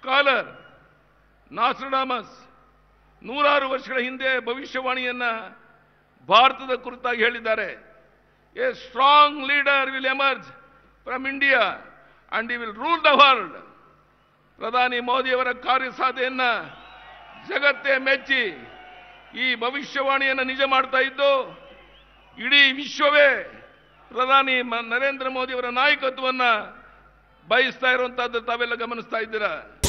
scholar ನಾಸ್ರಡಾಮಸ್ ನೂರಾರು ವರ್ಷಗಳ ಹಿಂದೆ ಭವಿಷ್ಯವಾಣಿಯನ್ನ ಭಾರತದ ಕುರಿತಾಗಿ ಹೇಳಿದ್ದಾರೆ a strong leader will emerge from India and he will rule the world ಪ್ರಧಾನಿ ಮೋದಿಯವರ ಕಾರ್ಯಸಾಧೆಯನ್ನ ಜಗತ್ತೇ ಮೆಚ್ಚಿ ಈ ಭವಿಷ್ಯವಾಣಿಯನ್ನು ನಿಜ ಮಾಡ್ತಾ ಇದ್ದು ಇಡೀ ವಿಶ್ವವೇ ಪ್ರಧಾನಿ ಮ- ನರೇಂದ್ರ ಮೋದಿಯವರ ನಾಯಕತ್ವವನ್ನ ಬಯಸ್ತಾ ಇರುವಂತಹದ್ದು ತಾವೆಲ್ಲ ಗಮನಿಸ್ತಾ ಇದ್ದೀರಾ